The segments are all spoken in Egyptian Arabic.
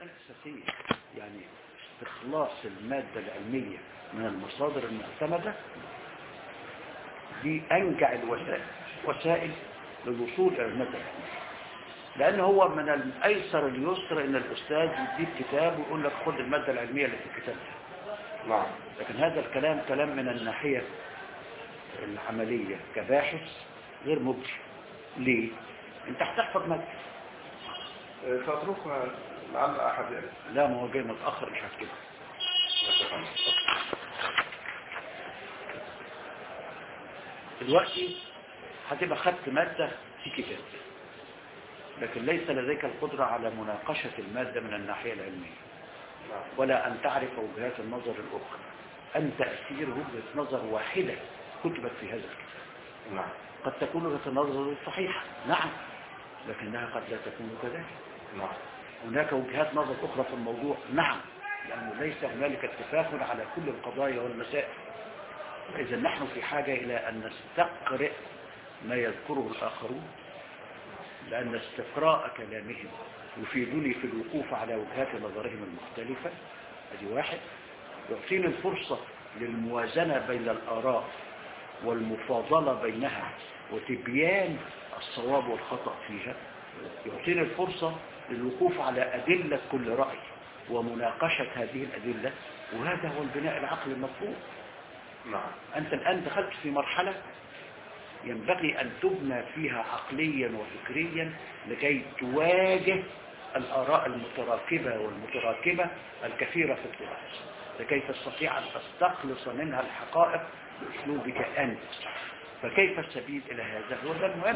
مسألة أساسية يعني استخلاص المادة العلمية من المصادر المعتمدة دي أنجع الوسائل وسائل للوصول إلى المادة العلمية لأن هو من الأيسر اليسر إن الأستاذ يديك كتاب ويقول لك خد المادة العلمية اللي في الكتاب ده نعم لكن هذا الكلام كلام من الناحية العملية كباحث غير مجزي ليه؟ انت هتحفظ مادة آه، سأتركها لعل أحد يأتي لا ما هو جاي متأخر مش هتكده دلوقتي هتبقى خدت مادة في كتاب لكن ليس لديك القدرة على مناقشة المادة من الناحية العلمية نعم ولا أن تعرف وجهات النظر الأخرى أن تأثير وجهة نظر واحدة كتبت في هذا الكتاب نعم قد تكون وجهة النظر صحيحة نعم لكنها قد لا تكون كذلك نعم هناك وجهات نظر أخرى في الموضوع نعم لأنه ليس هنالك اتفاق على كل القضايا والمسائل إذا نحن في حاجة إلى أن نستقرئ ما يذكره الآخرون لأن استقراء كلامهم يفيدني في الوقوف على وجهات نظرهم المختلفة هذه واحد يعطيني الفرصة للموازنة بين الآراء والمفاضلة بينها وتبيان الصواب والخطأ فيها يعطيني الفرصة للوقوف على أدلة كل رأي ومناقشة هذه الأدلة وهذا هو البناء العقلي المطلوب نعم أنت الآن دخلت في مرحلة ينبغي أن تبنى فيها عقليا وفكريا لكي تواجه الآراء المتراكبة والمتراكبة الكثيرة في الدراسة لكي تستطيع أن تستخلص منها الحقائق بأسلوبك أنت فكيف السبيل إلى هذا هو ده المهم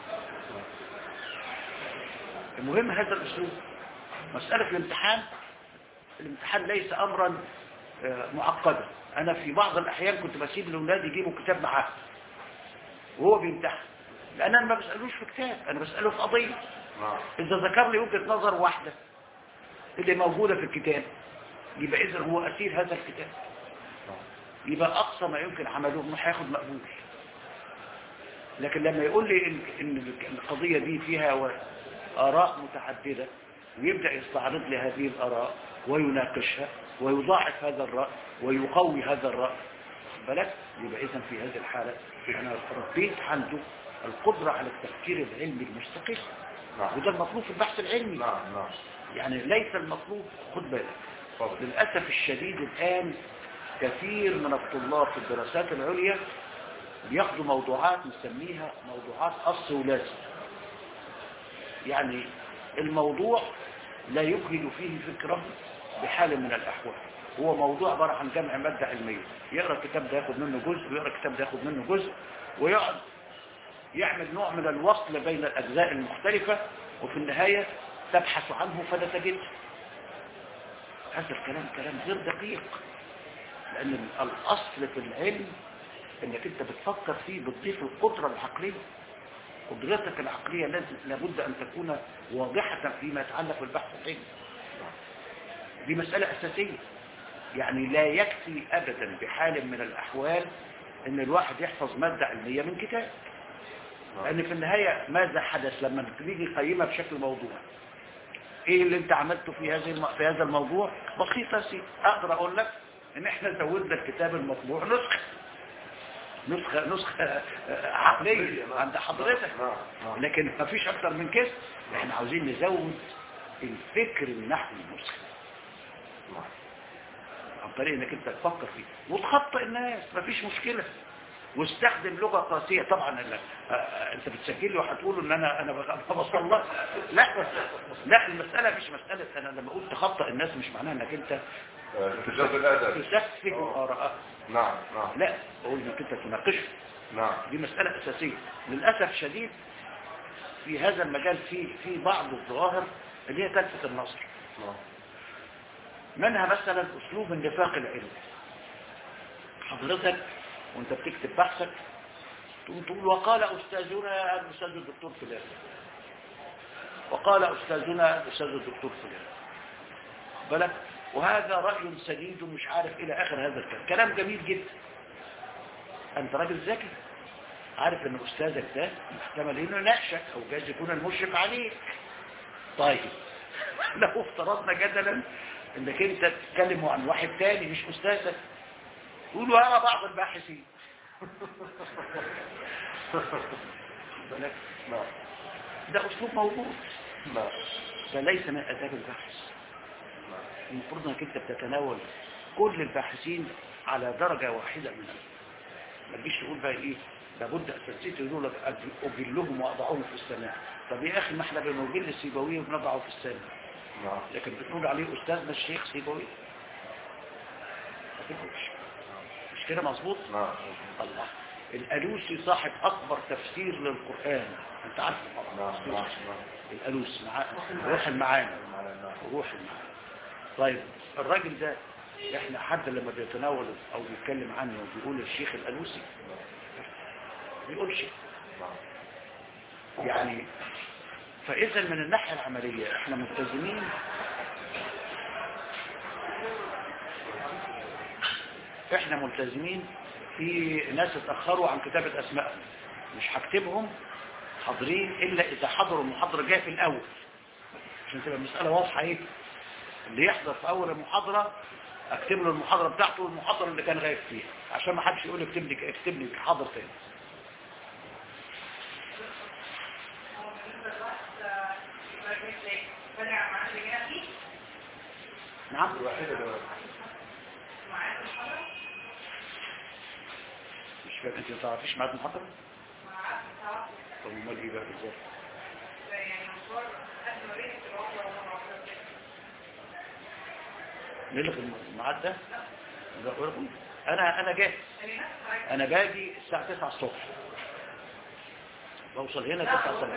المهم هذا الأسلوب مسألة الامتحان الامتحان ليس أمرا آه، معقدا أنا في بعض الأحيان كنت بسيب لأولادي يجيبوا كتاب معاه وهو بيمتحن لأن أنا ما بسألوش في كتاب أنا بسأله في قضية نعم إذا ذكر لي وجهة نظر واحدة اللي موجودة في الكتاب يبقى إذا هو أسير هذا الكتاب يبقى أقصى ما يمكن عمله إنه هياخد مقبول لكن لما يقول لي إن, إن القضية دي فيها و- آراء متعددة ويبدأ يستعرض لي هذه الآراء ويناقشها ويضاعف هذا الرأي ويقوي هذا الرأي واخد بالك يبقى إذا في هذه الحالة أنا ربيت عنده القدرة على التفكير العلمي المستقل نعم وده المطلوب في البحث العلمي نعم نعم يعني ليس المطلوب خد بالك تفضل للأسف الشديد الآن كثير من الطلاب في الدراسات العليا بياخدوا موضوعات نسميها موضوعات قص ولازم يعني الموضوع لا يجهد فيه فكره بحال من الأحوال هو موضوع عبارة عن جمع مادة علمية يقرأ الكتاب ده ياخد منه جزء ويقرأ الكتاب ده ياخد منه جزء ويقعد يعمل نوع من الوصل بين الأجزاء المختلفة وفي النهاية تبحث عنه فلا تجده هذا الكلام كلام غير دقيق لأن الأصل في العلم انك انت بتفكر فيه بتضيف القدرة العقلية قدرتك العقلية لازم لابد ان تكون واضحة فيما يتعلق بالبحث العلمي دي مسألة أساسية يعني لا يكفي أبدا بحال من الأحوال ان الواحد يحفظ مادة علمية من كتاب لأن في النهاية ماذا حدث لما تيجي قيمة بشكل موضوع ايه اللي انت عملته في هذه الم... في هذا الموضوع بسيطة سي اقدر اقول لك ان احنا زودنا الكتاب المطبوع نسخة نسخة نسخة آه، عقلية عند حضرتك نعم نعم لكن ما فيش اكتر من كده احنا عاوزين نزود الفكر النحوي المسلم نعم عن طريق انك انت تفكر فيه وتخطئ الناس ما فيش مشكلة واستخدم لغة قاسية طبعا ال- آه، آه، انت بتسجل لي وهتقول ان انا انا بغ- ما بصلح لا لا المسألة مش مسألة انا لما اقول تخطئ الناس مش معناها انك انت آه، انتجاز الأدب تسفه آراءهم نعم نعم لا اقول انك انت تناقشه نعم دي مسألة أساسية للأسف شديد في هذا المجال في في بعض الظواهر اللي هي تلفت النظر نعم منها مثلا أسلوب النفاق العلمي حضرتك وانت بتكتب بحثك تقوم تقول وقال أستاذنا الأستاذ الدكتور فلان وقال أستاذنا الأستاذ الدكتور فلان واخد بالك وهذا رأي سديد ومش عارف إلى آخر هذا الكلام كلام جميل جدا أنت راجل ذكي عارف ان استاذك ده محتمل انه يناقشك او جايز يكون المشرف عليك طيب لو افترضنا جدلا انك انت تتكلم عن واحد تاني مش استاذك تقولوا يرى بعض الباحثين بالك؟ نعم ده اسلوب موجود نعم ده ليس من اداب البحث نعم المفروض انك انت بتتناول كل الباحثين على درجة واحدة منهم ما تجيش تقول بقى ايه لابد اساتذتي يقولوا لك أج- اجلهم واضعهم في السماع طب يا اخي ما احنا بنجل السيبويه وبنضعه في السماع نعم لكن بتقول عليه استاذنا الشيخ سيبويه ما تقولش مش كده مظبوط نعم الله الالوسي صاحب اكبر تفسير للقران انت عارف نعم طبعا نعم الالوسي مع روح المعاني نعم روح المعاني طيب الراجل ده احنا حد لما بيتناول او بيتكلم عنه بيقول الشيخ الالوسي بيقول شيء نعم يعني فاذا من الناحيه العمليه احنا ملتزمين احنا ملتزمين في ناس اتاخروا عن كتابه اسمائهم مش هكتبهم حاضرين الا اذا حضروا المحاضره جايه في الاول عشان تبقى المساله واضحه ايه اللي يحضر في اول المحاضره اكتب له المحاضره بتاعته والمحاضره اللي كان غايب فيها عشان ما حدش يقول اكتب لي اكتب لي حاضر تاني نعم الوحيدة اللي مش فاهم انت ما تعرفيش ميعاد المحاضره طب امال ايه بقى بالظبط نلغي الميعاد ده لا، أقول- انا انا جاهز انا باجي الساعه 9 الصبح بوصل هنا 9 الصبح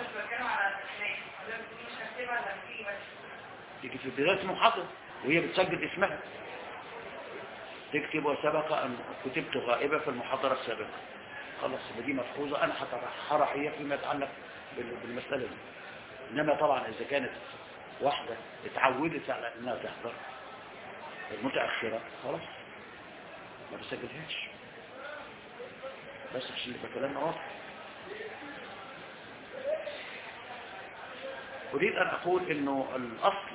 تيجي في بدايه المحاضره وهي بتسجل اسمها تكتب وسبق ان كتبت غائبه في المحاضره السابقه خلاص يبقى دي مفحوظه انا هطرحها هي فيما يتعلق بال- بالمساله دي انما طبعا اذا كانت واحده اتعودت على انها تحضر المتاخره خلاص ما بسجلهاش بس عشان يبقى كلامنا واضح أريد أن أقول أنه الأصل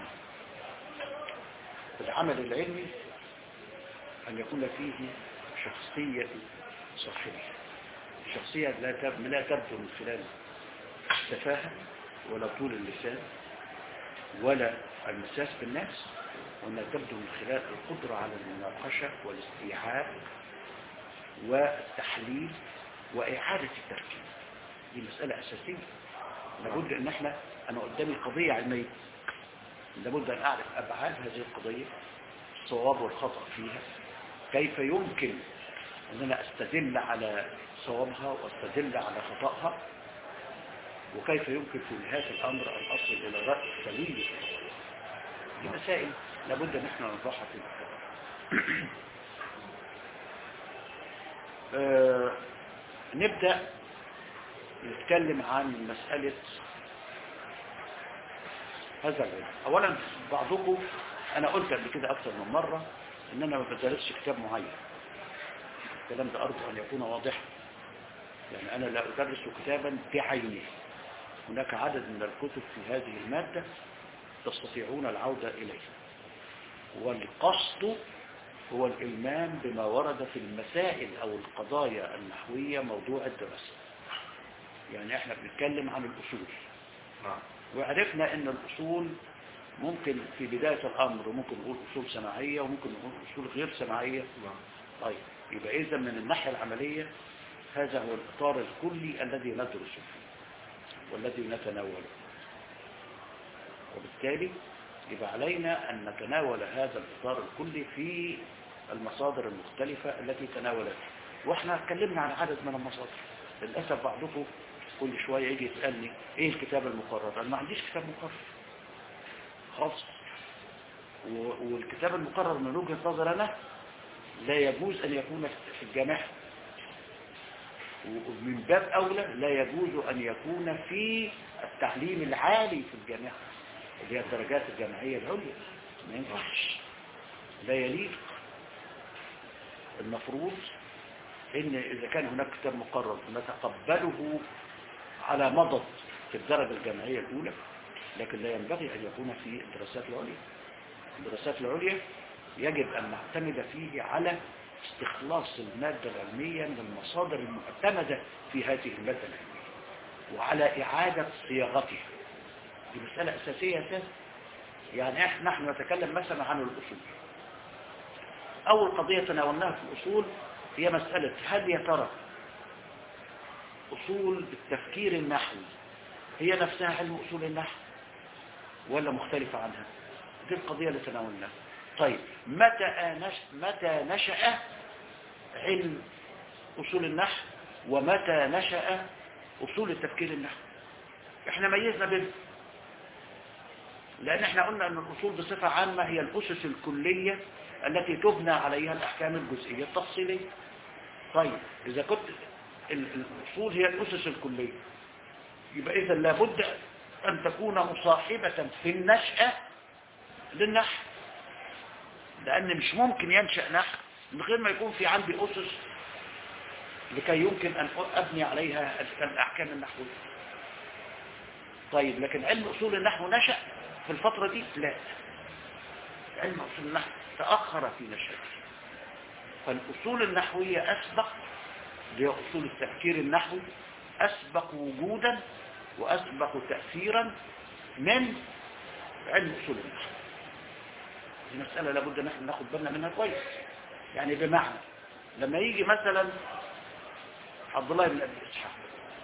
في العمل العلمي أن يكون فيه شخصية صحية شخصية لا تب- لا تبدو من خلال السفاهة ولا طول اللسان ولا المساس بالناس وأنها تبدو من خلال القدرة على المناقشة والاستيعاب والتحليل وإعادة التركيب دي مسألة أساسية لابد أن احنا أنا قدامي قضية علمية لابد أن أعرف أبعاد هذه القضية الصواب والخطأ فيها كيف يمكن أن أنا أستدل على صوابها وأستدل على خطأها وكيف يمكن في نهاية الأمر أن أصل إلى رأي سليم في القضية. دي مسائل لابد أن احنا نطرحها في المكتب آه نبدأ نتكلم عن مسألة هذا العلم أولا بعضكم أنا قلت قبل كده أكثر من مرة إن أنا ما بدرسش كتاب معين الكلام ده أرجو أن يكون واضحا يعني أنا لا أدرس كتابا بعينه هناك عدد من الكتب في هذه المادة تستطيعون العودة إليه والقصد هو الإلمام بما ورد في المسائل أو القضايا النحوية موضوع الدراسة يعني احنا بنتكلم عن الأصول نعم وعرفنا ان الأصول ممكن في بداية الأمر ممكن نقول أصول سماعية وممكن نقول أصول غير سماعية نعم طيب يبقى إذا من الناحية العملية هذا هو الإطار الكلي الذي ندرسه فيه والذي نتناوله وبالتالي يبقى علينا أن نتناول هذا الإطار الكلي في المصادر المختلفة التي تناولت واحنا اتكلمنا عن عدد من المصادر للأسف بعضكم كل شوية يجي يسألني ايه الكتاب المقرر انا ما عنديش كتاب مقرر خالص و- والكتاب المقرر من وجهة نظر انا لا يجوز ان يكون في الجامعة ومن باب اولى لا يجوز ان يكون في التعليم العالي في الجامعة اللي هي الدرجات الجامعية العليا ما ينفعش لا يليق المفروض ان اذا كان هناك كتاب مقرر نتقبله على مضض في الدرجة الجامعية الاولى لكن لا ينبغي أن يكون في الدراسات العليا الدراسات العليا يجب أن نعتمد فيه على استخلاص المادة العلمية من المصادر المعتمدة في هذه المادة العلمية وعلى إعادة صياغتها دي مسألة أساسية أساس يعني إحنا نحن نتكلم مثلا عن الأصول أول قضية تناولناها في الأصول هي مسألة هل يا ترى أصول التفكير النحوي هي نفسها علم أصول النحو ولا مختلفة عنها دي القضية اللي تناولناها طيب متى نش... متى نشأ علم أصول النحو ومتى نشأ أصول التفكير النحوي احنا ميزنا بين لأن احنا قلنا أن الأصول بصفة عامة هي الأسس الكلية التي تبنى عليها الأحكام الجزئية التفصيلية طيب إذا كنت ال- الأصول هي الأسس الكلية يبقى إذا لابد أن تكون مصاحبة في النشأة للنحو لأن مش ممكن ينشأ نحو من غير ما يكون في عندي أسس لكي يمكن أن أبني عليها الأحكام النحوية طيب لكن علم أصول النحو نشأ في الفترة دي لا علم أصول النحو تأخر في نشأته فالأصول النحوية أسبق اللي هي أصول التفكير النحوي أسبق وجودا وأسبق تأثيرا من علم أصول النحو دي مسألة لابد ان احنا ناخد بالنا منها كويس يعني بمعنى لما يجي مثلا عبد الله بن أبي إسحاق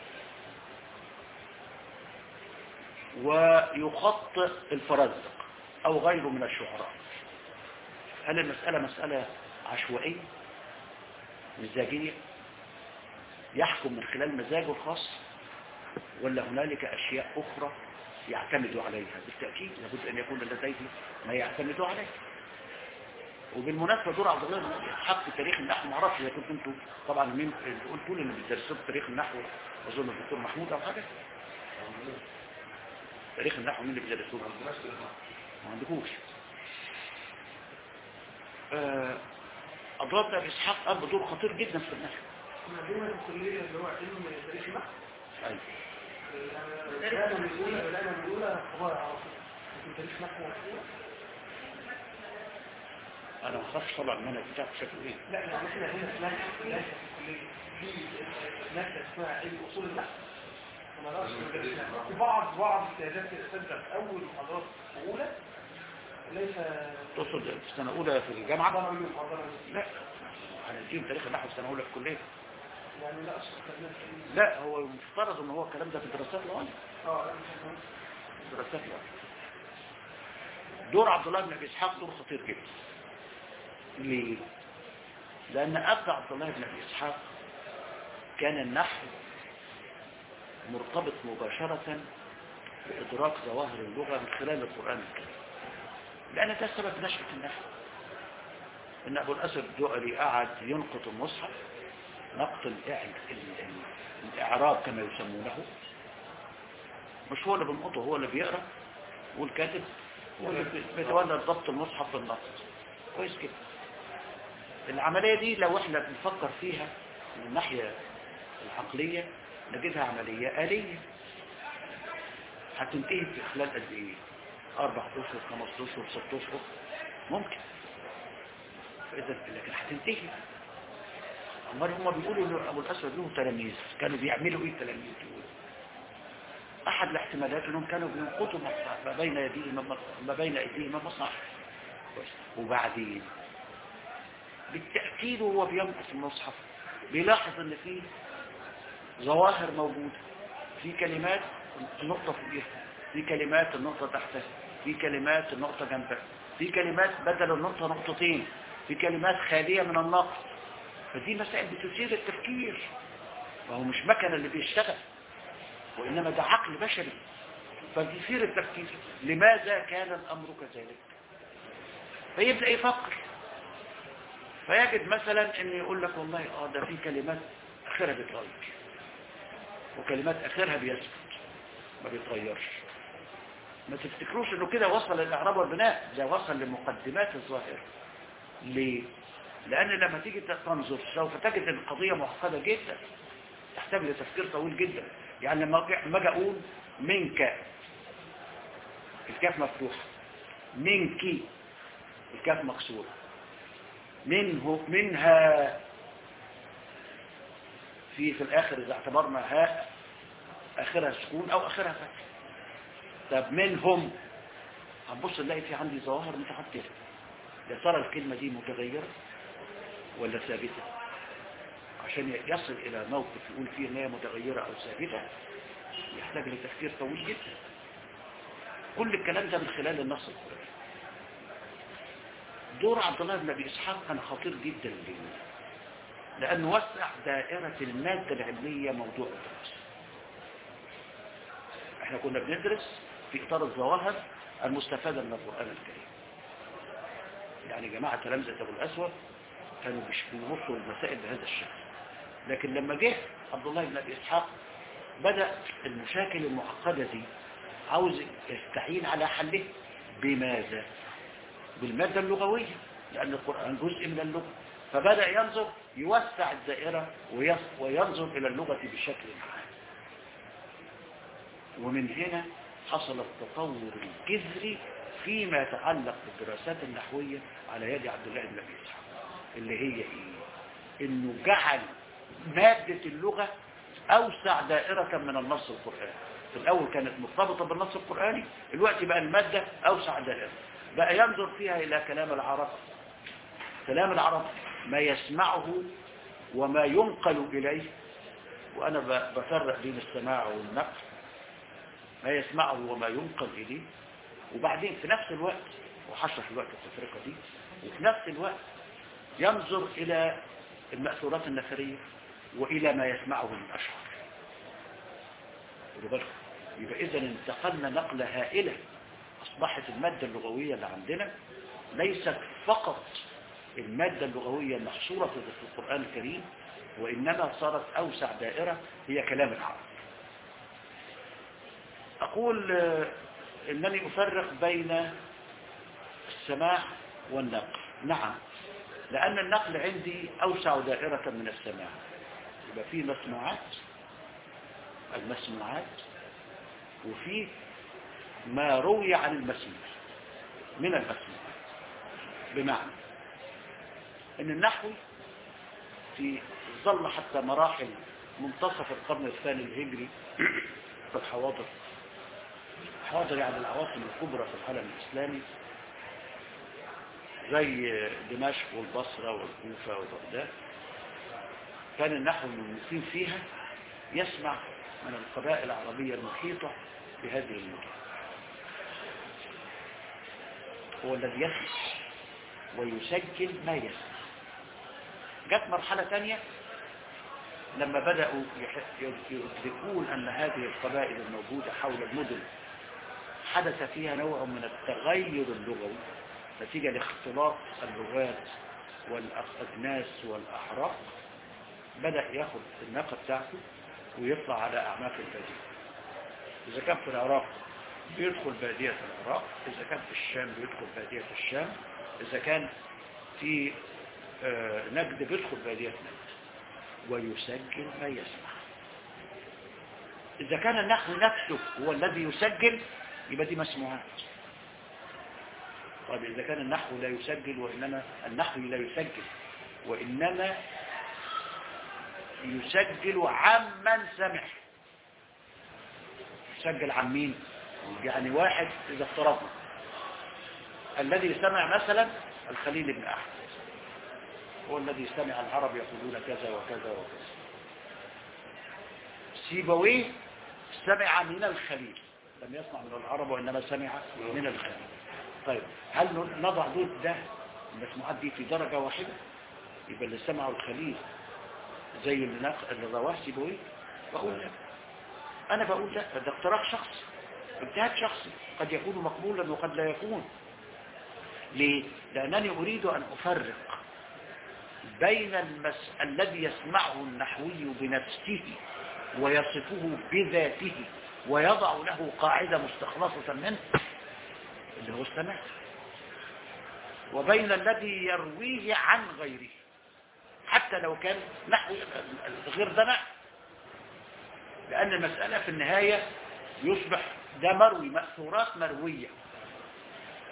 ويخطئ الفرزدق أو غيره من الشعراء هل المسألة مسألة عشوائية مزاجية يحكم من خلال مزاجه الخاص ولا هنالك أشياء أخرى يعتمد عليها بالتأكيد لابد أن يكون لديه ما يعتمد عليه وبالمناسبة دور عبد الله بن إسحاق في تاريخ النحو ما اعرفش إذا كنتوا انتوا طبعا مين قلتوا لي اللي بتدرسوا في تاريخ النحو أظن الدكتور محمود أو حاجة تاريخ النحو مين اللي بيدرسوه ما عندكوش آه، عبد الله بن أبي إسحاق قام بدور خطير جدا في النحو عندنا الكلية اللي هو علم تاريخ النحو أيوة. الآن الأولى الآن الأولى هو على طول لكن تاريخ نحو مفهوم أنا ما خافش طبعا المنهج بتاعك شكله إيه لا يعني احنا هنا في ناس ناس في الكلية في ناس اسمها علم أصول النحو وما نعرفش ندرسها. في بعض بعض السيادات الأساتذة في أول محاضرات أولى ليس تقصد في سنة أولى في الجامعة حضر من محاضرة لا هنديهم تاريخ النحو في سنة أولى في الكلية يعني لا أشرح كلمات في لا هو المفترض ان هو الكلام ده في الدراسات العليا اه لا مش مهم. الدراسات العليا دور عبد الله بن ابي اسحاق دور خطير جدا ليه لان ابدا عبد الله بن ابي اسحاق كان النحو مرتبط مباشرة بإدراك ظواهر اللغة من خلال القرآن الكريم لأن ده سبب نشأة النحو إن أبو الأسد الدؤلي قعد ينقط المصحف نقط الإع- ال- ال- الإعراب كما يسمونه مش هو اللي بنقطه هو اللي بيقرأ والكاتب هو اللي بي- بيتولى ضبط المصحف بالنقط كويس كده العملية دي لو احنا بنفكر فيها من الناحية العقلية نجدها عملية آلية هتنتهي في خلال قد ايه أربع أشهر خمس أشهر ست أشهر ممكن فإذا لكن هتنتهي أمال هم بيقولوا إن أبو الأسود له تلاميذ كانوا بيعملوا إيه التلاميذ دول أحد الاحتمالات إنهم كانوا بينقطوا مصحف ما بين يديهم ما بين أيديهم مصحف كويس. وبعدين بالتأكيد وهو بينقص المصحف بيلاحظ إن فيه ظواهر موجودة في كلمات النقطة فوقيها في كلمات النقطة تحتها في كلمات النقطة جنبها في كلمات بدل النقطة نقطتين في كلمات خالية من النقط فدي مسائل بتثير التفكير وهو مش مكنة اللي بيشتغل وإنما ده عقل بشري فبيثير التفكير لماذا كان الأمر كذلك فيبدأ يفكر فيجد مثلا ان يقول لك والله اه ده في كلمات اخرها بيتغير وكلمات اخرها بيسكت ما بيتغيرش ما تفتكروش انه كده وصل للاعراب والبناء ده وصل لمقدمات الظاهر ليه لان لما تيجي تنظر سوف تجد ان القضيه معقده جدا تحتاج لتفكير طويل جدا يعني لما أجي- لما اجي اقول منك الكاف مفتوحة منك الكاف مكسورة منه منها في في الآخر إذا اعتبرنا هاء آخرها سكون أو آخرها فتح طب منهم هنبص نلاقي في عندي ظواهر متحترة يا ترى الكلمة دي متغيرة ولا ثابتة عشان يصل إلى موقف يقول فيه إن هي متغيرة أو ثابتة يحتاج لتفكير طويل جدا كل الكلام ده من خلال النص القرآني دور عبد الله بن أبي إسحاق كان خطير جدا ليه لأنه وسع دائرة المادة العلمية موضوع الدراسة احنا كنا بندرس في إطار الظواهر المستفادة من القرآن الكريم يعني جماعة تلامذة أبو الأسود كانوا مش بيبصوا المسائل بهذا الشكل لكن لما جه عبد الله بن أبي إسحاق بدأ المشاكل المعقدة دي عاوز يستعين على حله بماذا بالمادة اللغوية لأن القرآن جزء من اللغة فبدأ ينظر يوسع الدائرة ويص- وينظر إلى اللغة بشكل عام ومن هنا حصل التطور الجذري فيما يتعلق بالدراسات النحوية على يد عبد الله بن أبي إسحاق اللي هي إيه؟ إنه جعل مادة اللغة أوسع دائرة من النص القرآني في الأول كانت مرتبطة بالنص القرآني الوقت بقى المادة أوسع دائرة بقى ينظر فيها إلى كلام العرب كلام العرب ما يسمعه وما ينقل إليه وأنا ب- بفرق بين السماع والنقل ما يسمعه وما ينقل إليه وبعدين في نفس الوقت وحشرح الوقت التفرقة دي وفي نفس الوقت ينظر إلى المأثورات النثرية وإلى ما يسمعه من أشعار خدوا بالكم. يبقى إذا انتقلنا نقلة هائلة أصبحت المادة اللغوية اللي عندنا ليست فقط المادة اللغوية المحصورة في القرآن الكريم وإنما صارت أوسع دائرة هي كلام العرب أقول آه، إنني أفرق بين السماع والنقل نعم لأن النقل عندي أوسع دائرة من السماع يبقى في مسموعات المسموعات وفي ما روي عن المسموع من المسموع بمعنى ان النحو في ظل حتى مراحل منتصف القرن الثاني الهجري في الحواضر حاضر يعني العواصم الكبرى في العالم الإسلامي زي دمشق والبصرة والكوفة وبغداد كان النحو المقيم فيها يسمع من القبائل العربية المحيطة بهذه المدن هو الذي يسمع ويسجل ما يسمع جت مرحلة ثانية لما بدأوا يح- يدركون أن هذه القبائل الموجودة حول المدن حدث فيها نوع من التغير اللغوي نتيجة لاختلاط اللغات والأجناس والأحراق بدأ ياخد الناقة بتاعته ويطلع على أعماق البادية إذا كان في العراق بيدخل بادية العراق إذا كان في الشام بيدخل بادية الشام إذا كان في آه، نجد بيدخل بادية نجد ويسجل ما يسمع إذا كان النحو نفسه هو الذي يسجل يبقى دي مسموعات طيب إذا كان النحو لا يسجل وإنما النحو لا يسجل وإنما يسجل عمن سمع يسجل عن مين يعني واحد إذا افترضنا الذي سمع مثلا الخليل بن أحمد هو الذي سمع العرب يقولون كذا وكذا وكذا سيبويه سمع من الخليل لم يسمع من العرب وإنما سمع من الخليل طيب هل نضع دول ده المسموعات دي في درجة واحدة يبقى اللي سمعوا الخليل زي اللي, نق... اللي رواه سيبويه بقول لا أنا بقول لا ده اقتراح شخصي اجتهاد شخصي قد يكون مقبولا وقد لا يكون ليه؟ لأنني أريد أن أفرق بين المس... الذي يسمعه النحوي بنفسه ويصفه بذاته ويضع له قاعدة مستخلصة منه اللي هو السماع وبين الذي يرويه عن غيره حتى لو كان نحو غير ده نحو لأن المسألة في النهاية يصبح ده مروي مأثورات مروية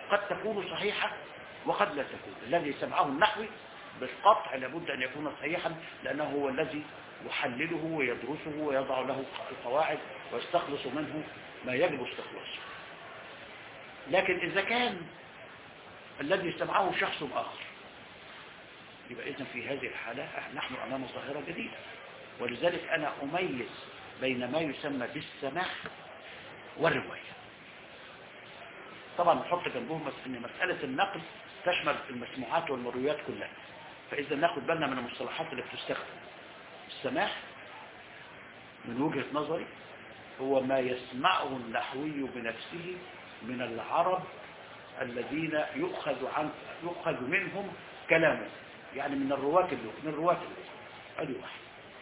قد تكون صحيحة وقد لا تكون الذي سمعه النحوي بالقطع لابد أن يكون صحيحا لأنه هو الذي يحلله ويدرسه ويضع له القواعد ويستخلص منه ما يجب استخلاصه لكن إذا كان الذي سمعه شخص آخر يبقى إذن في هذه الحالة نحن أمام ظاهرة جديدة ولذلك أنا أميز بين ما يسمى بالسماع والرواية طبعا نحط جنبهم بس ان مسألة النقل تشمل المسموعات والمرويات كلها فإذا ناخد بالنا من المصطلحات اللي بتستخدم السماع من وجهة نظري هو ما يسمعه النحوي بنفسه من العرب الذين يؤخذ عن يؤخذ منهم كلامه يعني من الرواة اللغة من الرواة اللغة ادي واحد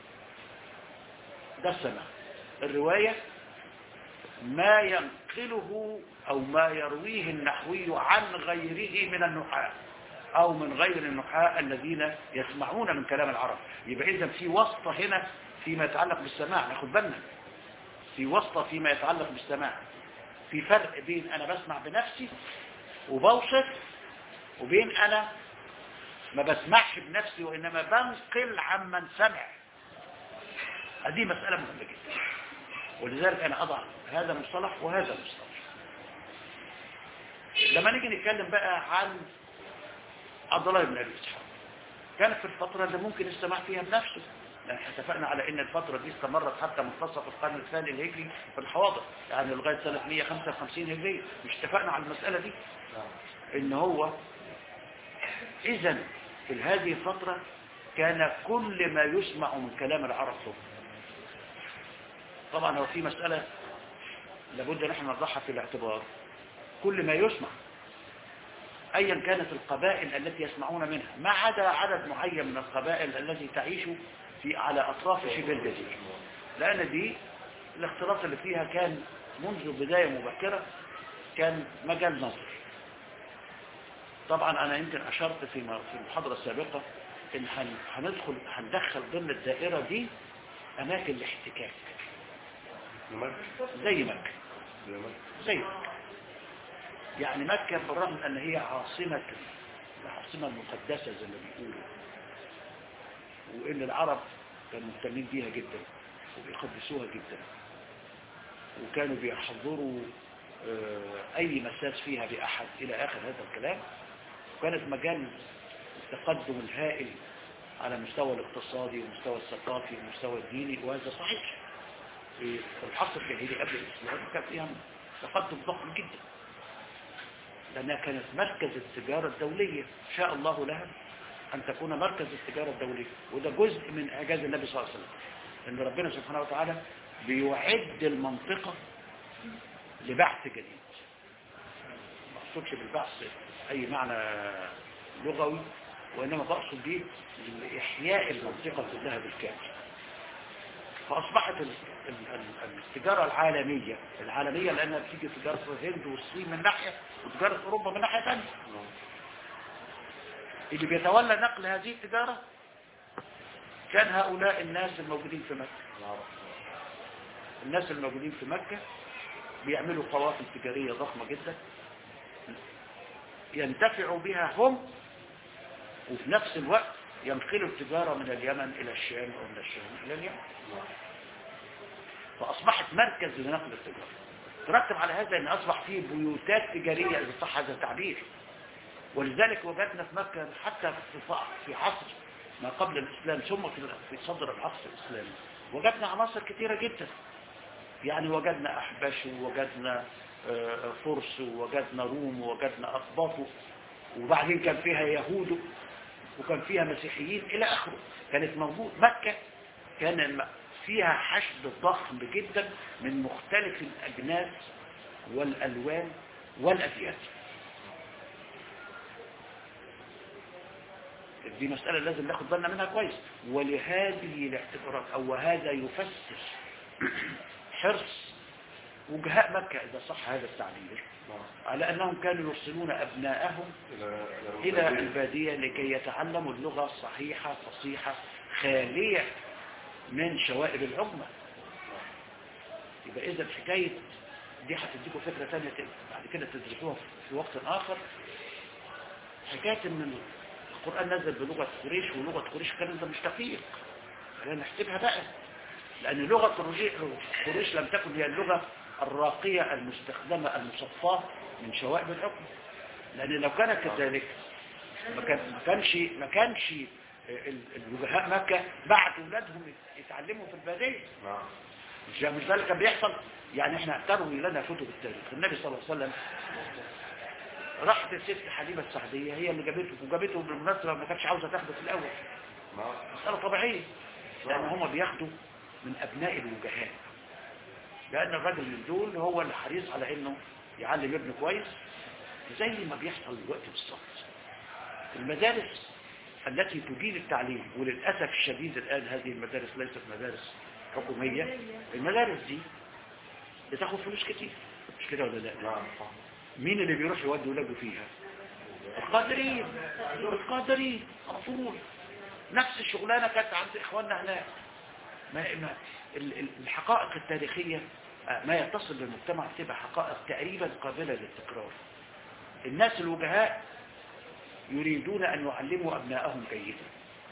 ده السماع الرواية ما ينقله أو ما يرويه النحوي عن غيره من النحاة أو من غير النحاة الذين يسمعون من كلام العرب يبقى إذا في واسطة هنا فيما يتعلق بالسماع ناخد بالنا في واسطة فيما يتعلق بالسماع في فرق بين أنا بسمع بنفسي وبوصف وبين أنا ما بسمعش بنفسي وإنما بنقل عمن سمع هذه مسألة مهمة جدا ولذلك أنا أضع هذا مصطلح وهذا مصطلح لما نيجي نتكلم بقى عن عبد الله بن أبي إسحاق كانت في الفترة اللي ممكن السماع فيها بنفسه لأن احنا اتفقنا على ان الفترة دي استمرت حتى منتصف القرن الثاني الهجري في الحواضر يعني لغاية سنة 155 هجرية مش اتفقنا على المسألة دي ان هو اذا في هذه الفترة كان كل ما يسمع من كلام العرب صوت طبعا هو في مسألة لابد ان احنا نضعها في الاعتبار كل ما يسمع ايا كانت القبائل التي يسمعون منها ما عدا عدد معين من القبائل التي تعيش في على اطراف شبه الجزيرة لان دي الاختلاط اللي فيها كان منذ بداية مبكرة كان مجال نظر طبعا انا يمكن اشرت في في المحاضرة السابقة ان هندخل هندخل ضمن الدائرة دي اماكن الاحتكاك زي مكة زي مكة يعني مكة بالرغم من ان هي عاصمة العاصمة المقدسة زي ما بيقولوا وان العرب كانوا مهتمين بيها جدا وبيقدسوها جدا وكانوا بيحضروا اي مساس فيها باحد الى اخر هذا الكلام وكانت مجال التقدم الهائل على مستوى الاقتصادي والمستوى الثقافي والمستوى الديني وهذا صحيح في العصر الجاهلي قبل الاسلام كان فيها تقدم ضخم جدا لانها كانت مركز التجارة الدولية شاء الله لها ان تكون مركز التجارة الدولية وده جزء من اعجاز النبي صلى الله عليه وسلم ان ربنا سبحانه وتعالى بيعد المنطقة لبحث جديد ما اقصدش بالبحث اي معنى لغوي وانما بقصد به لاحياء المنطقة كلها بالكامل فاصبحت التجارة العالمية العالمية لانها بتيجي تجارة الهند والصين من ناحية وتجارة اوروبا من ناحية ثانيه اللي بيتولى نقل هذه التجارة كان هؤلاء الناس الموجودين في مكة الناس الموجودين في مكة بيعملوا قوافل تجارية ضخمة جدا ينتفعوا بها هم وفي نفس الوقت ينقلوا التجارة من اليمن إلى الشام ومن الشام إلى اليمن فأصبحت مركز لنقل التجارة ترتب على هذا أن أصبح فيه بيوتات تجارية إذا صح هذا التعبير ولذلك وجدنا في مكة حتى في عصر ما قبل الإسلام ثم في صدر العصر الإسلامي وجدنا عناصر كثيرة جدا يعني وجدنا أحباش ووجدنا فرس ووجدنا روم ووجدنا أقباط وبعدين كان فيها يهود وكان فيها مسيحيين إلى آخره كانت موجود مكة كان فيها حشد ضخم جدا من مختلف الأجناس والألوان والأديان دي مسألة لازم ناخد بالنا منها كويس ولهذه الاعتبارات أو هذا يفسر حرص وجهاء مكة إذا صح هذا التعبير على أنهم كانوا يرسلون أبناءهم إلى البادية لكي يتعلموا اللغة الصحيحة فصيحة خالية من شوائب العمة يبقى إذا حكاية دي هتديكم فكرة تانية ت- بعد كده تدرسوها في وقت آخر حكاية ان القرآن نزل بلغة قريش ولغة قريش الكلام ده مش دقيق خلينا نحسبها بقى لأن لغة قريش- قريش لم تكن هي اللغة الراقية المستخدمة المصفاة من شوائب الحكم لأن لو كانت كذلك ما كان- ما كانش ما كانش ال- الوجهاء مكة بعتوا أولادهم يتعلموا في البادية نعم مش مش ده اللي كان بيحصل يعني احنا تروي لنا كتب التاريخ النبي صلى الله عليه وسلم راحت الست حليمة السعدية هي اللي جابته وجابته بالمناسبة ما كانتش عاوزة تاخده في الأول نعم مسألة طبيعية لأن هم بياخدوا من أبناء الوجهاء لأن الراجل من دول هو اللي حريص على إنه يعلم ابنه كويس زي ما بيحصل دلوقتي بالظبط المدارس التي تجيد التعليم وللأسف الشديد الآن هذه المدارس ليست مدارس حكومية المدارس دي بتاخد فلوس كتير مش كده ولا لا نعم صح مين اللي بيروح يودي ولاده فيها القادرين القادرين على طول نفس الشغلانه كانت عند اخواننا هناك ما ما ال- ال- الحقائق التاريخيه آه، ما يتصل بالمجتمع تبقى حقائق تقريبا قابله للتكرار الناس الوجهاء يريدون ان يعلموا ابنائهم جيدا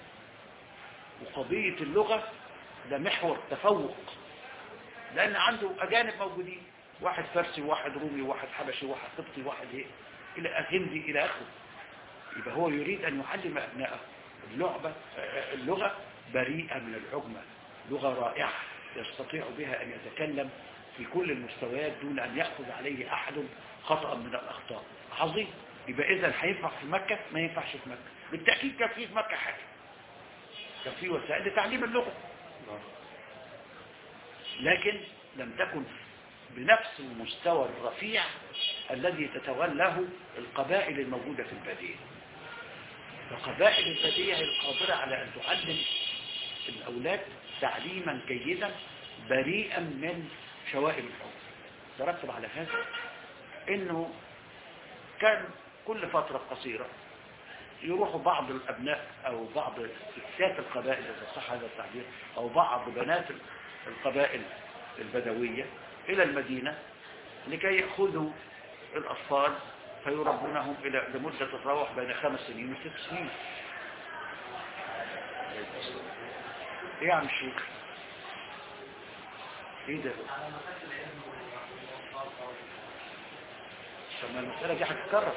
وقضيه اللغه ده محور تفوق لان عنده اجانب موجودين واحد فارسي وواحد رومي وواحد حبشي وواحد قبطي وواحد ايه الى هندي الى اخره يبقى هو يريد ان يعلم ابنائه اللعبه آه، اللغه بريئه من العجمه لغه رائعه يستطيع بها ان يتكلم في كل المستويات دون ان ياخذ عليه احد خطا من الاخطاء عظيم يبقى اذا هينفع في مكه ما ينفعش في مكه بالتاكيد كان في في مكه حاجه كان في وسائل لتعليم اللغه نعم لكن لم تكن بنفس المستوى الرفيع الذي تتولاه القبائل الموجودة في البادية فقبائل البادية هي القادرة على أن تعلم الأولاد تعليما جيدا بريئا من شوائب الحكم ترتب على هذا أنه كان كل فترة قصيرة يروحوا بعض الأبناء أو بعض ستات القبائل إذا صح هذا التعبير أو بعض بنات القبائل البدوية إلى المدينة لكي يأخذوا الأطفال فيربونهم إلى لمدة تتراوح بين خمس سنين وست سنين إيه يا عم الشيخ؟ إيه ده؟ طب ما المسألة دي هتتكرر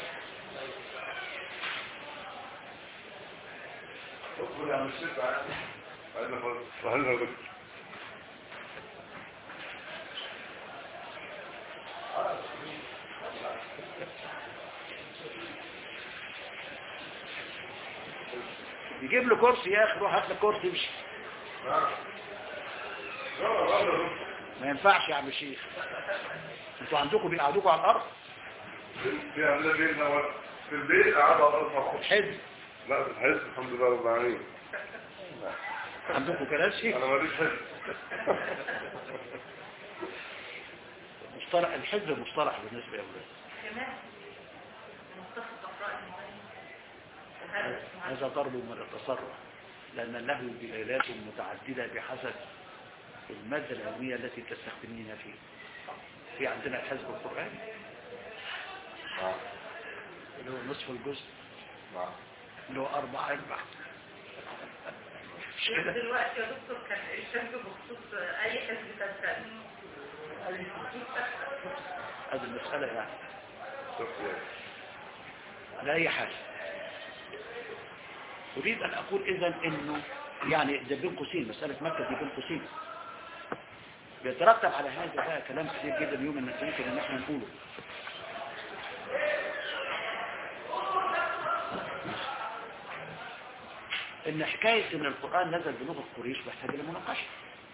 ادخل يا مشيت عايزنا خالص وهلا بك يجيب له كرسي يا أخي روح هات له كرسي امشي نعم يلا يلا ما ينفعش يا عم الشيخ انتوا عندكم بيقعدوكوا على الأرض في عندنا بيتنا و- في البيت قاعد على الارض مع حزب لا في الحزب الحمد لله رب العالمين عندكم كراسي انا ماليش حزب مصطلح الحزب مصطلح بالنسبة لأولاد كمان مصطفى الصفراء المعين هذا ضرب من التصرف لأن له دلالات متعددة بحسب المادة العلمية التي تستخدمينها فيه في عندنا الحزب القرآني نعم اللي هو نصف الجزء نعم اللي هو أربعة أربعة مش كده دلوقتي يا دكتور كان الشمس بخصوص اي حزب تنتمي هذه المسألة يعني شوف يا على أي حال أريد أن أقول إذا أنه يعني ده بين قوسين مسألة مكة دي بين قوسين بيترتب على هذا بقى كلام كثير جدا يوم الناس يمكن ان احنا نقوله ان حكاية ان القرآن نزل بلغة قريش محتاجة لمناقشة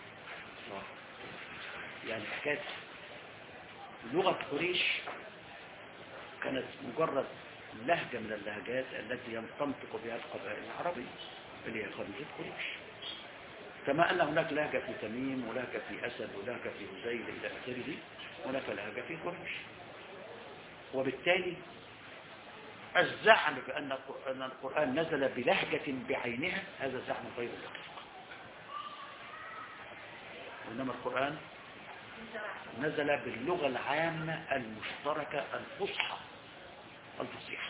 يعني حكاية لغة قريش كانت مجرد لهجة من اللهجات التي تنطق بها القبائل العربية اللي هي قبيلة قريش كما أن هناك لهجة في تميم ولهجة في أسد ولهجة في هزيل إلى آخره هناك لهجة في قريش وبالتالي الزعم بأن القر- أن القرآن نزل بلهجة بعينها هذا زعم غير دقيق وإنما القرآن نزل باللغة العامة المشتركة الفصحى الفصيحة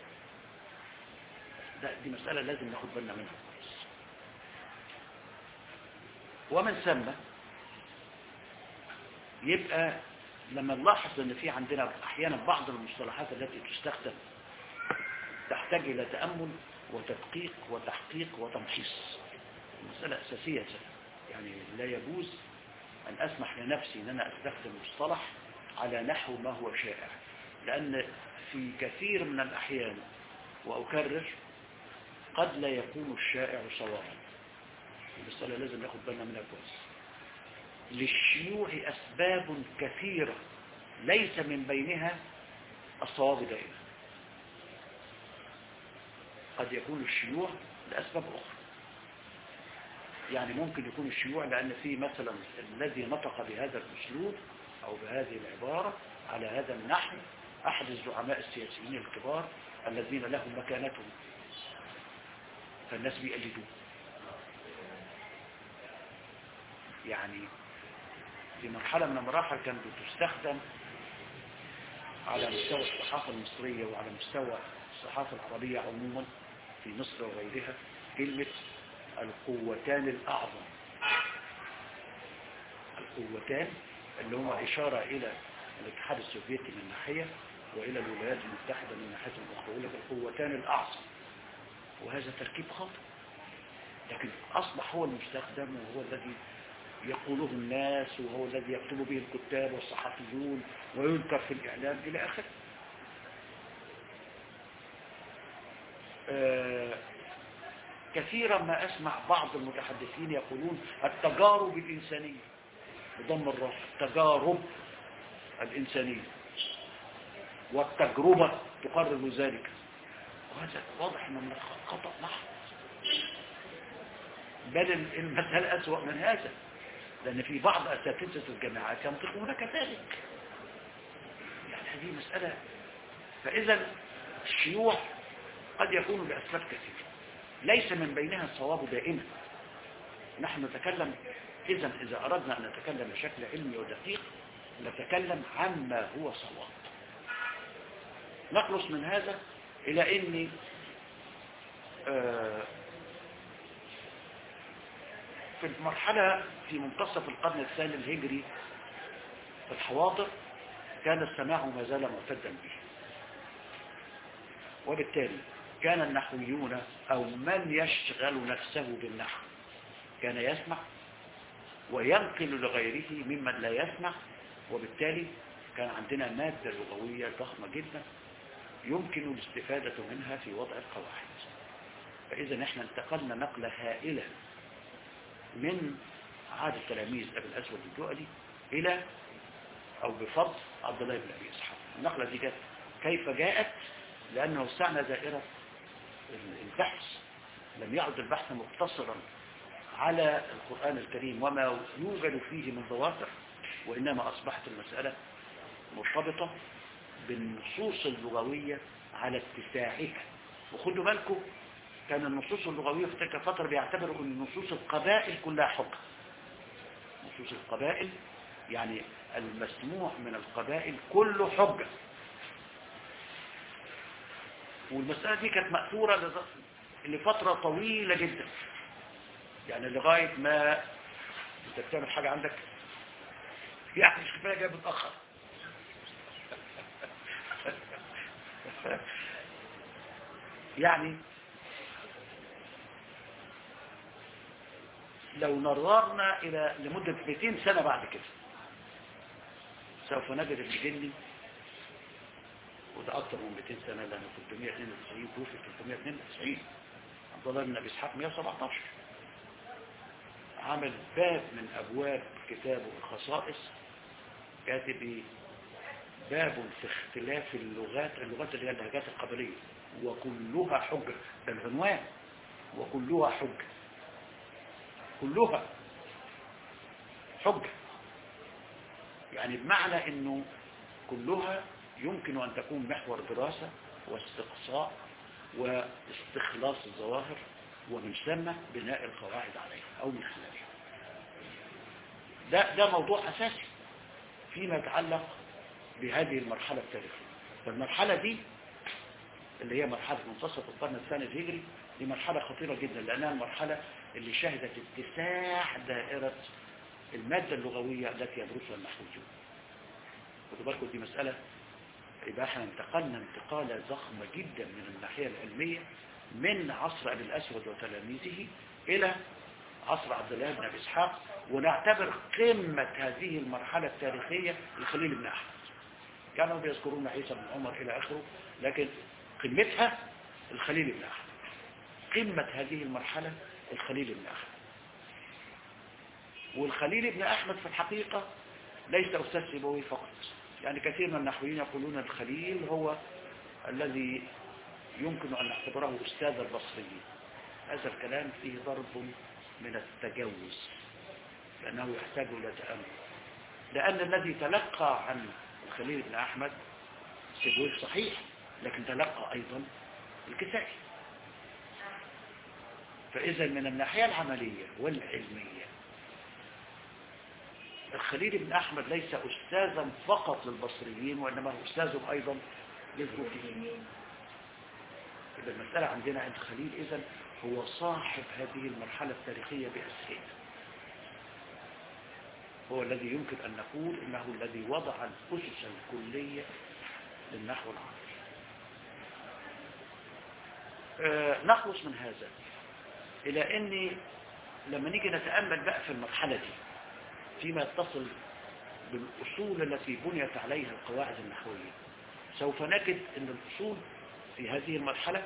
ده دي مسألة لازم ناخد بالنا منها كويس ومن ثم يبقى لما نلاحظ ان في عندنا احيانا بعض المصطلحات التي تستخدم تحتاج الى تأمل وتدقيق وتحقيق وتمحيص مسألة أساسية يعني لا يجوز أن أسمح لنفسي أن أنا أستخدم مصطلح على نحو ما هو شائع لأن في كثير من الأحيان وأكرر قد لا يكون الشائع صوابا المسألة لازم ناخد بالنا منها كويس للشيوع أسباب كثيرة ليس من بينها الصواب دائما قد يكون الشيوع لأسباب أخرى يعني ممكن يكون الشيوع لأن في مثلا الذي نطق بهذا الأسلوب أو بهذه العبارة على هذا النحو أحد الزعماء السياسيين الكبار الذين لهم مكانتهم فالناس بيقلدوه يعني في مرحلة من المراحل كانت بتستخدم على مستوى الصحافة المصرية وعلى مستوى الصحافة العربية عموما في مصر وغيرها كلمة القوتان الأعظم القوتان اللي هما إشارة إلى الاتحاد السوفيتي من ناحية وإلى الولايات المتحدة من ناحية أخرى يقول لك القوتان الأعظم وهذا تركيب خاطئ لكن أصبح هو المستخدم وهو الذي يقوله الناس وهو الذي يكتب به الكتاب والصحفيون ويذكر في الإعلام إلى آخره آه كثيرا ما أسمع بعض المتحدثين يقولون التجارب الإنسانية بضم الراء التجارب الإنسانية والتجربة تقرر ذلك وهذا واضح من خطأ محض بل المسألة أسوأ من هذا لأن في بعض أساتذة الجامعات ينطقون كذلك يعني هذه مسألة فإذا الشيوع قد يكون بأسباب كثيرة ليس من بينها الصواب دائما نحن نتكلم إذا إذا أردنا أن نتكلم بشكل علمي ودقيق نتكلم عما هو صواب نخلص من هذا إلى أن آه في المرحلة في منتصف القرن الثاني الهجري في الحواضر كان السماع ما زال معتدا به وبالتالي كان النحويون أو من يشغل نفسه بالنحو كان يسمع وينقل لغيره ممن لا يسمع وبالتالي كان عندنا مادة لغوية ضخمة جدا يمكن الاستفادة منها في وضع القواعد فإذا نحن انتقلنا نقلة هائلة من عهد التلاميذ أبي الأسود الدؤلي إلى أو بفضل عبد الله بن أبي إسحاق النقلة دي جت كيف جاءت لأنه وسعنا دائرة البحث لم يعد البحث مقتصرا على القرآن الكريم وما يوجد فيه من ظواهر وإنما أصبحت المسألة مرتبطة بالنصوص اللغوية على اتساعها وخدوا بالكم كان النصوص اللغوية في تلك الفترة بيعتبروا أن نصوص القبائل كلها حكم نصوص القبائل يعني المسموع من القبائل كله حجة والمسألة دي كانت مأثورة لفترة طويلة جدا يعني لغاية ما انت بتعمل حاجة عندك يعني مش كفاية جاي متأخر يعني لو نظرنا إلى لمدة 200 سنة بعد كده سوف نجد الجني وده أكثر من 200 سنة لأنه 392 توفي 392 عبد الله بن أبي إسحاق 117 عمل باب من أبواب كتابه الخصائص كاتب إيه؟ باب في اختلاف اللغات اللغات اللي هي اللهجات القبلية وكلها حجة ده العنوان وكلها حجة كلها حجة يعني بمعنى انه كلها يمكن ان تكون محور دراسة واستقصاء واستخلاص الظواهر ومن ثم بناء القواعد عليها او من خلالها ده ده موضوع اساسي فيما يتعلق بهذه المرحلة التاريخية فالمرحلة دي اللي هي مرحلة منتصف القرن الثاني الهجري دي مرحلة خطيرة جدا لأنها المرحلة اللي شهدت اتساع دائرة المادة اللغوية التي يدرسها النحويون خدوا بالكم دي مسألة يبقى احنا انتقلنا انتقالة ضخمة جدا من الناحية العلمية من عصر أبي الأسود وتلاميذه إلى عصر عبد الله بن أبي إسحاق ونعتبر قمة هذه المرحلة التاريخية الخليل بن أحمد كانوا بيذكرون عيسى بن عمر إلى آخره لكن قمتها الخليل بن أحمد قمة هذه المرحلة الخليل بن أحمد والخليل بن أحمد في الحقيقة ليس أستاذ سيبوي فقط يعني كثير من النحويين يقولون الخليل هو الذي يمكن أن نعتبره أستاذ البصريين هذا الكلام فيه ضرب من التجوز لأنه يحتاج إلى تأمل لأن الذي تلقى عن الخليل بن أحمد سيبوي صحيح لكن تلقى أيضا الكسائي فإذا من الناحية العملية والعلمية الخليل بن أحمد ليس أستاذا فقط للبصريين وإنما هو أستاذ أيضا للكوفيين إذا المسألة عندنا عند خليل إذن هو صاحب هذه المرحلة التاريخية بأسهل هو الذي يمكن أن نقول إنه الذي وضع الأسس الكلية للنحو العربي آه نخلص من هذا إلى أني لما نيجي نتأمل بقى في المرحلة دي فيما يتصل بالأصول التي بنيت عليها القواعد النحوية سوف نجد أن الأصول في هذه المرحلة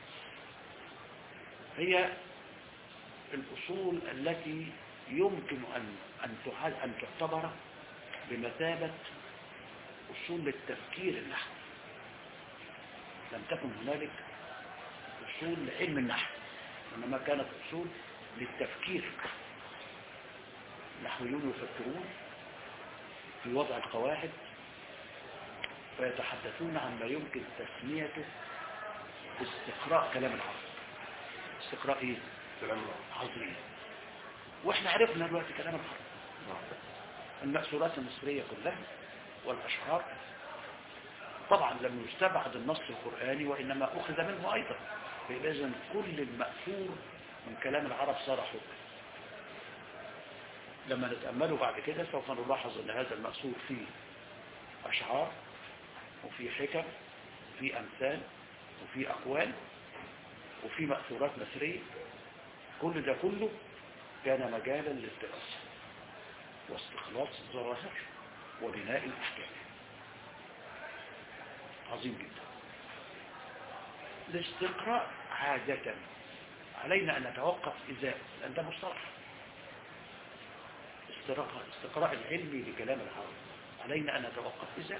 هي الأصول التي يمكن أن أن أن تعتبر بمثابة أصول للتفكير النحوي لم تكن هنالك أصول لعلم النحو إنما كانت أصول للتفكير النحويون يفكرون في وضع القواعد ويتحدثون عن ما يمكن تسميته استقراء كلام العرب استقراء ايه؟ كلام عظيم واحنا عرفنا دلوقتي كلام العرب المأثورات المصرية كلها والأشعار طبعا لم يستبعد النص القرآني وإنما أخذ منه أيضا فإذا كل المأثور من كلام العرب صار حكم لما نتأمله بعد كده سوف نلاحظ أن هذا المأثور فيه أشعار وفي حكم وفي أمثال وفي أقوال وفي مأثورات مصرية كل ده كله كان مجالا للدراسة واستخلاص الظواهر وبناء الأحكام عظيم جدا الاستقراء عادة علينا أن نتوقف إزاء لأن ده مصطلح استقراء العلمي لكلام العرب علينا أن نتوقف إزاء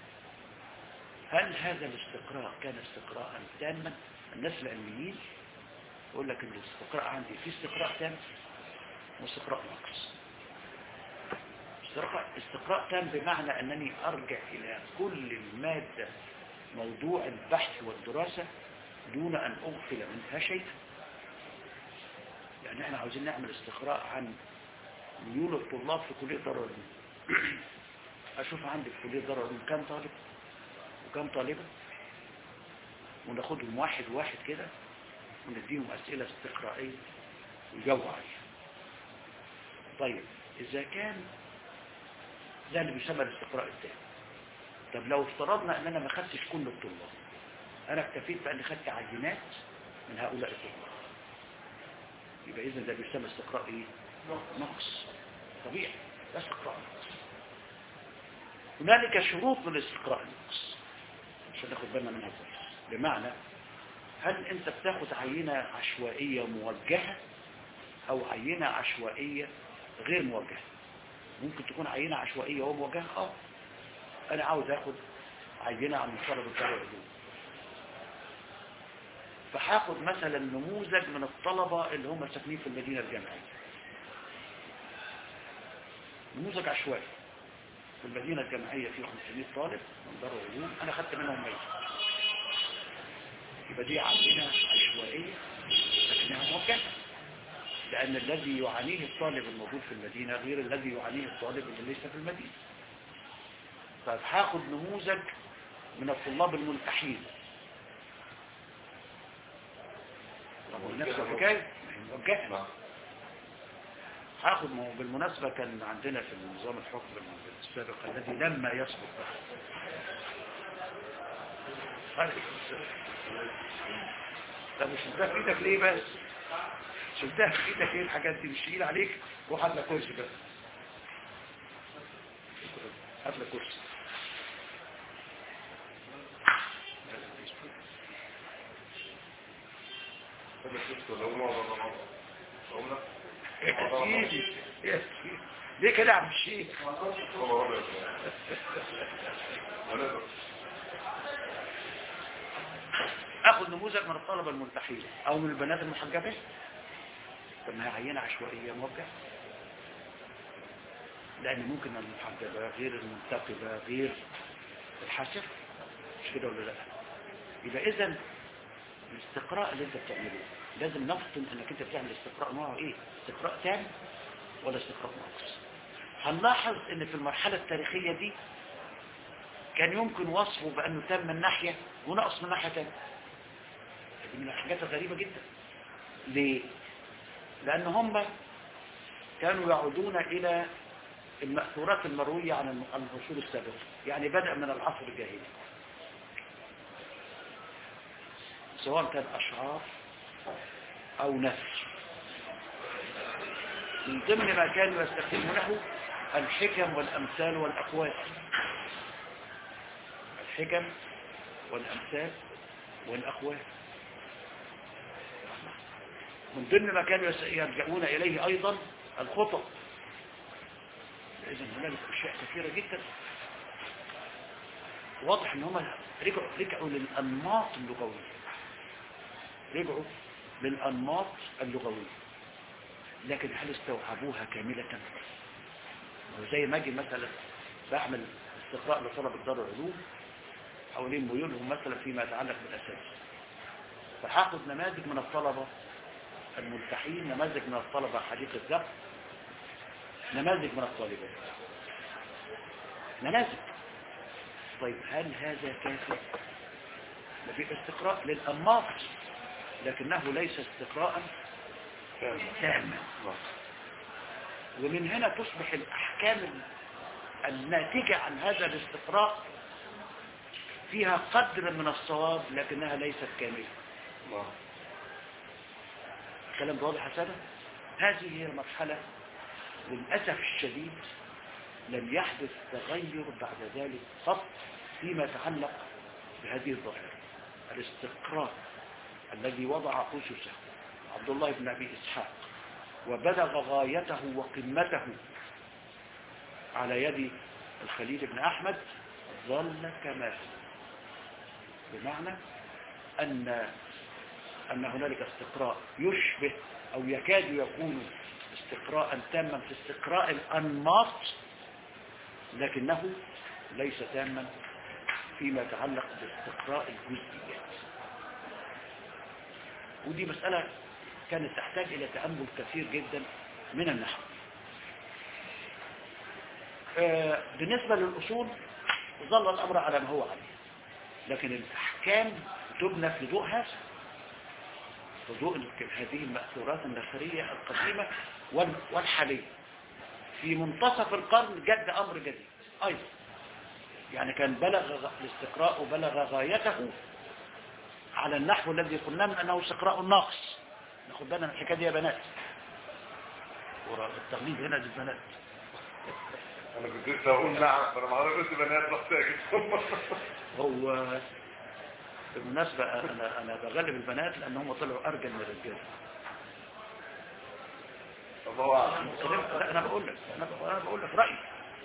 هل هذا الاستقراء كان استقراء تاما الناس العلميين يقول لك ان الاستقراء عندي في استقراء تام واستقراء ناقص استقراء, استقراء تام بمعنى أنني أرجع إلى كل المادة موضوع البحث والدراسة دون أن أغفل منها شيء يعني احنا عاوزين نعمل استقراء عن ميول الطلاب في كلية دار العلوم أشوف عندي في كلية دار العلوم كم طالب وكم طالبة وناخدهم واحد واحد كده ونديهم أسئلة استقرائية ويجاوبوا عليها طيب إذا كان ده اللي بيسمى الاستقراء التام طب لو افترضنا ان انا ما خدتش كل الطلاب انا اكتفيت بان خدت عينات من هؤلاء الطلاب يبقى اذا ده بيسمى استقراء ايه نقص طبيعي ده استقراء نقص هنالك شروط للاستقراء النقص عشان ناخد بالنا منها كويس بمعنى هل انت بتاخد عينة عشوائية موجهة او عينة عشوائية غير موجهة ممكن تكون عينة عشوائية وموجهة اه انا عاوز اخد عينة عن طلبة دار العلوم فهاخد مثلا نموذج من الطلبة اللي هم ساكنين في المدينة الجامعية نموذج عشوائي في المدينة الجامعية فيه 500 طالب من دار العلوم انا خدت منهم 100 يبقى دي عينة عشوائية لكنها موجهة لأن الذي يعانيه الطالب الموجود في المدينة غير الذي يعانيه الطالب اللي ليس في المدينة طيب هاخد نموذج من الطلاب الملتحين طب نفس الحكايه موجهه نعم هاخد ما هو بالمناسبة كان عندنا في النظام الحكم السابق الذي لما يسقط فرق. طب مش شلتها في ايدك ليه بس شلتها في ايدك ليه الحاجات دي مش تقيل عليك روح هات لك كرسي بس هات لك كرسي هذا شفت ولا هو ولا هو أقول لك يا سيدي يا سيدي ليه كده يا عم الشيخ هو أبيض ولا اخذ نموذج من الطلبة الملتحين او من البنات المحجبات طب ما هي عينة عشوائية موجهة لان ممكن المحجبة غير المنتقبة غير الحاسب مش كده ولا لا يبقى اذا الاستقراء اللي انت بتعمله لازم نفطن انك انت بتعمل استقراء نوعه ايه استقراء تام ولا استقراء ناقص هنلاحظ ان في المرحلة التاريخية دي كان يمكن وصفه بانه تام من ناحية ونقص من ناحية تانية دي من الحاجات الغريبة جدا ليه لان هم كانوا يعودون الى المأثورات المروية عن الم- عن الرسول السابق يعني بدأ من العصر الجاهلي سواء كان أشعار أو نثر من ضمن ما كانوا يستخدمونه الحكم والأمثال والأقوال الحكم والأمثال والأقوال من ضمن ما كانوا يس- يلجؤون إليه أيضا الخطب إذن هنالك أشياء كثيرة جدا واضح ان هم رجعوا رجعوا للأنماط اللغوية رجعوا للأنماط اللغوية لكن هل استوعبوها كاملة وزي ما اجي مثلا بعمل استقراء لطلبة دار العلوم حوالين ميولهم مثلا فيما يتعلق بالأساس فهاخد نماذج من الطلبة الملتحين نماذج من الطلبة حديث الذهب نماذج من الطالبات نماذج طيب هل هذا كافي ده في استقراء للأنماط لكنه ليس استقراء تاما ومن هنا تصبح الأحكام الناتجة عن هذا الاستقراء فيها قدر من الصواب لكنها ليست كاملة نعم الكلام ده واضح يا سادة هذه هي المرحلة للأسف الشديد لم يحدث تغير بعد ذلك قط فيما يتعلق بهذه الظاهرة الاستقراء الذي وضع أسسه عبد الله بن أبي إسحاق وبلغ غايته وقمته على يد الخليل بن أحمد ظل كما هو بمعنى أن أن هنالك استقراء يشبه أو يكاد يكون استقراء تاما في استقراء الأنماط لكنه ليس تاما فيما يتعلق باستقراء الجزئيات ودي مسألة كانت تحتاج إلى تأمل كثير جدا من النحو آه، بالنسبة للأصول ظل الأمر على ما هو عليه لكن الأحكام تبنى في ضوء هذا في ضوء هذه المأثورات النثرية القديمة وال- والحالية في منتصف القرن جد أمر جديد أيضا يعني كان بلغ غ- الاستقراء وبلغ غايته على النحو الذي قلنا من أنه استقراء ناقص ناخد بالنا من الحكاية دي يا بنات ورا التغليب هنا للبنات انا كنت لسه اقول نعم انا ما قلت بنات رحت ساكت هو بالمناسبة أنا أنا بغلب البنات لأن هم طلعوا أرجل من الرجال الله اعلم لا أنا بقول لك أنا بقول- أنا بقول لك رأيي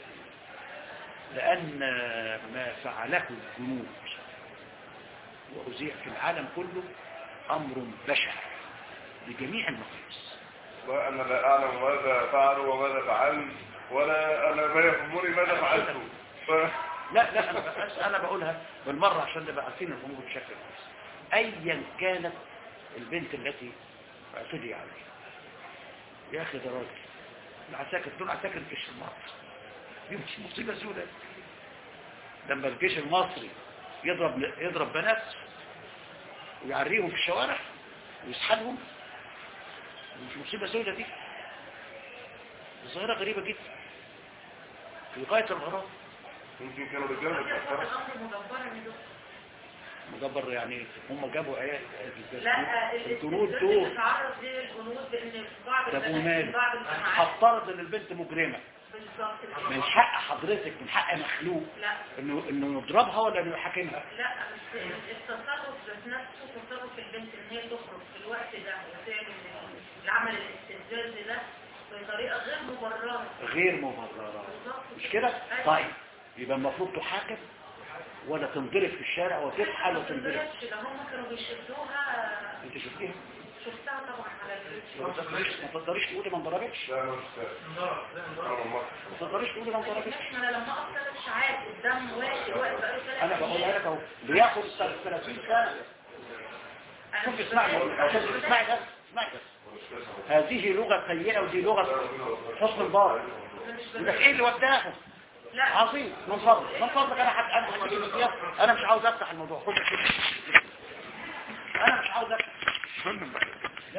لأن ما فعله الجنود وأذيع في العالم كله أمر بشع بجميع المقاييس وانا لا اعلم ماذا فعلوا وماذا فعلت ولا انا ما يهمني ماذا فعلت ف... لا لا أنا بس أنا بقولها بالمرة عشان نبقى عارفين الأمور بشكل كويس أيا كانت البنت التي اعتدي عليها يا أخي ده راجل العساكر دول عساكر في الشمال دي مش مصيبة سوداء لما الجيش المصري يضرب يضرب بنات ويعريهم في الشوارع ويسحلهم مش مصيبة سودة دي ظاهرة غريبة جدا في غاية الغرام يمكن كانوا رجاله متأخرة الامر مدبرا يا دكتور مدبر يعني هم جابوا عيال لا الجنود الاستفزاز دول اللي تعرض ليه الجنود بان في بعض طب البلد- وماله؟ في بعض المجتمعات هفترض ان البنت مجرمة بالظبط كده. من حق حضرتك من حق مخلوق لا انه انه يضربها ولا انه يحاكمها لا بس التصرف ذات نفسه تصرف البنت ان هي تخرج في الوقت ده وتعمل العمل الاستفزازي ده بطريقه غير مبرره غير مبررة بالظبط مش كده أيوة. طيب يبقى المفروض تحاكم ولا تنضرب في الشارع وتفحل ما وتنضرب تقدرش ده هم كانوا بيشدوها انت شفتيها شفتها طبعا على ما الفيديو تقدريش ما تقدريش تقولي ما انضربتش لا انا مش فاهم انا مصر ما تقدريش تقولي ما انضربتش احنا لما اقف ثلاث ساعات قدام واحد واقف بقاله ثلاث انا بقولها لك اهو بياخد 30 سنه شوف اسمعي عشان اسمعي بس اسمعي بس هذه لغه سيئه ودي لغه حسن البار يبقى ايه اللي وداهم لا عظيم من فضلك من فضلك انا حد انا حد انا مش عاوز افتح الموضوع خد خد. انا مش عاوز افتح